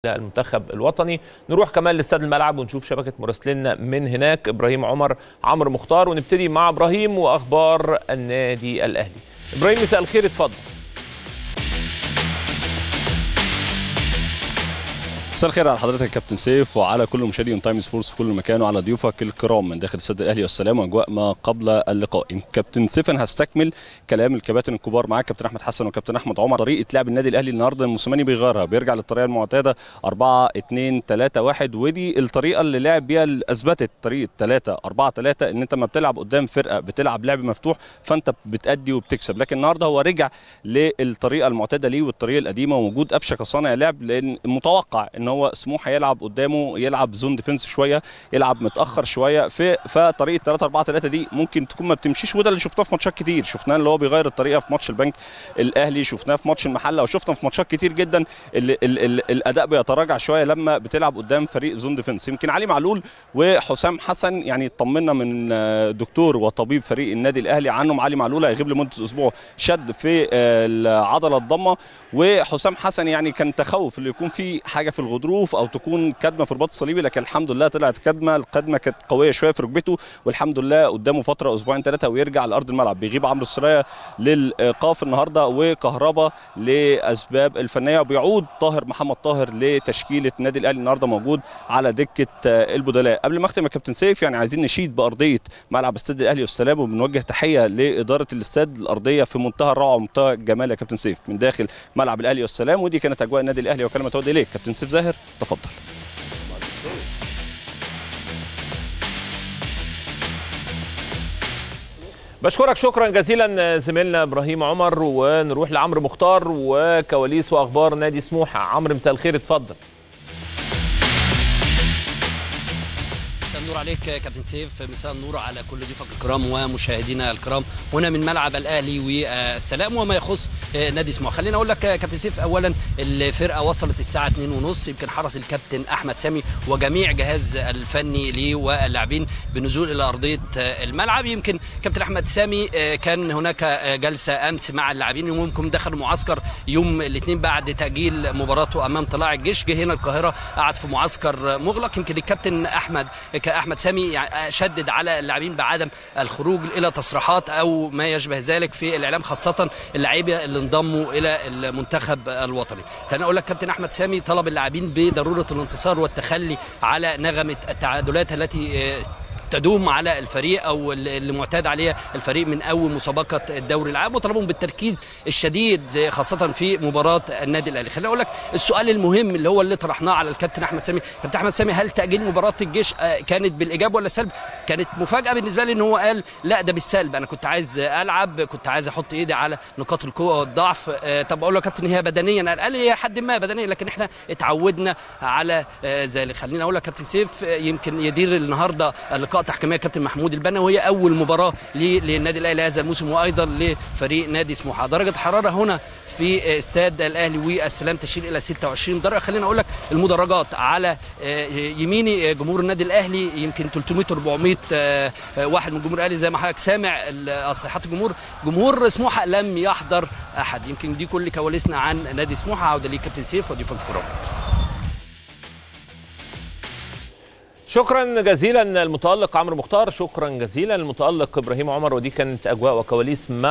المنتخب الوطني نروح كمان لاستاد الملعب ونشوف شبكه مراسلينا من هناك ابراهيم عمر عمرو مختار ونبتدي مع ابراهيم واخبار النادي الاهلي ابراهيم مساء الخير اتفضل مساء الخير على حضرتك يا كابتن سيف وعلى كل مشاهدي اون تايم سبورتس في كل مكان وعلى ضيوفك الكرام من داخل استاد الاهلي والسلام واجواء ما قبل اللقاء كابتن سيف انا هستكمل كلام الكباتن الكبار معاك كابتن احمد حسن وكابتن احمد عمر طريقه لعب النادي الاهلي النهارده الموسيماني بيغيرها بيرجع للطريقه المعتاده 4 2 3 1 ودي الطريقه اللي لعب بيها اللي اثبتت طريقه 3 4 3 ان انت لما بتلعب قدام فرقه بتلعب لعب مفتوح فانت بتادي وبتكسب لكن النهارده هو رجع للطريقه المعتاده ليه والطريقه القديمه ووجود قفشه كصانع لعب لان متوقع ان هو سموحه يلعب قدامه يلعب زون ديفنس شويه يلعب متاخر شويه في فطريقه 3 4 3 دي ممكن تكون ما بتمشيش وده اللي شفناه في ماتشات كتير شفناه اللي هو بيغير الطريقه في ماتش البنك الاهلي شفناه في ماتش المحله وشفنا في ماتشات كتير جدا ال ال ال الاداء بيتراجع شويه لما بتلعب قدام فريق زون ديفنس يمكن علي معلول وحسام حسن يعني طمنا من دكتور وطبيب فريق النادي الاهلي عنهم علي معلول هيغيب لمده اسبوع شد في العضله الضمه وحسام حسن يعني كان تخوف اللي يكون في حاجه في الغضروف او تكون كدمه في الرباط الصليبي لكن الحمد لله طلعت كدمه القدمه كانت قويه شويه في ركبته والحمد لله قدامه فتره اسبوعين ثلاثه ويرجع لارض الملعب بيغيب عمرو السرايا للايقاف النهارده وكهربا لاسباب الفنيه وبيعود طاهر محمد طاهر لتشكيله النادي الاهلي النهارده موجود على دكه البدلاء قبل ما اختم يا كابتن سيف يعني عايزين نشيد بارضيه ملعب استاد الاهلي والسلام وبنوجه تحيه لاداره الاستاد الارضيه في منتهى الروعه ومنتهى الجمال يا كابتن سيف من داخل ملعب الاهلي والسلام ودي كانت اجواء النادي الاهلي وكلمه تعود اليك كابتن سيف زاهر تفضل بشكرك شكرا جزيلا زميلنا ابراهيم عمر ونروح لعمرو مختار وكواليس واخبار نادي سموحه عمرو مساء الخير اتفضل مساء النور عليك كابتن سيف مساء النور على كل ضيوفك الكرام ومشاهدينا الكرام هنا من ملعب الاهلي والسلام وما يخص نادي سموحه خليني اقول لك كابتن سيف اولا الفرقه وصلت الساعه 2:30 يمكن حرص الكابتن احمد سامي وجميع جهاز الفني ليه واللاعبين بالنزول الى ارضيه الملعب يمكن كابتن احمد سامي كان هناك جلسه امس مع اللاعبين وممكن دخل معسكر يوم الاثنين بعد تاجيل مباراته امام طلائع الجيش جه هنا القاهره قعد في معسكر مغلق يمكن الكابتن احمد كاحمد سامي شدد على اللاعبين بعدم الخروج الى تصريحات او ما يشبه ذلك في الاعلام خاصه اللعيبه اللي انضموا الى المنتخب الوطني خليني اقول لك كابتن احمد سامي طلب اللاعبين بضروره الانتصار والتخلي على نغمه التعادلات التي تدوم على الفريق او اللي معتاد عليها الفريق من اول مسابقه الدوري العام وطلبهم بالتركيز الشديد خاصه في مباراه النادي الاهلي خليني اقول لك السؤال المهم اللي هو اللي طرحناه على الكابتن احمد سامي كابتن احمد سامي هل تاجيل مباراه الجيش كانت بالايجاب ولا سلب كانت مفاجاه بالنسبه لي ان هو قال لا ده بالسلب انا كنت عايز العب كنت عايز احط ايدي على نقاط القوه والضعف طب اقول له كابتن هي بدنيا قال لي حد ما بدنيا لكن احنا اتعودنا على ذلك خليني اقول لك كابتن سيف يمكن يدير النهارده اللقاء تحكيميه كابتن محمود البنا وهي اول مباراه للنادي الاهلي هذا الموسم وايضا لفريق نادي سموحه درجه حراره هنا في استاد الاهلي والسلام تشير الى 26 درجه خلينا اقول لك المدرجات على يميني جمهور النادي الاهلي يمكن 300 400 واحد من جمهور الاهلي زي ما حضرتك سامع تصريحات الجمهور جمهور سموحه لم يحضر احد يمكن دي كل كواليسنا عن نادي سموحه عوده ليك كابتن سيف وضيوفك الكرام شكرا جزيلا المتالق عمرو مختار شكرا جزيلا المتالق ابراهيم عمر ودي كانت اجواء وكواليس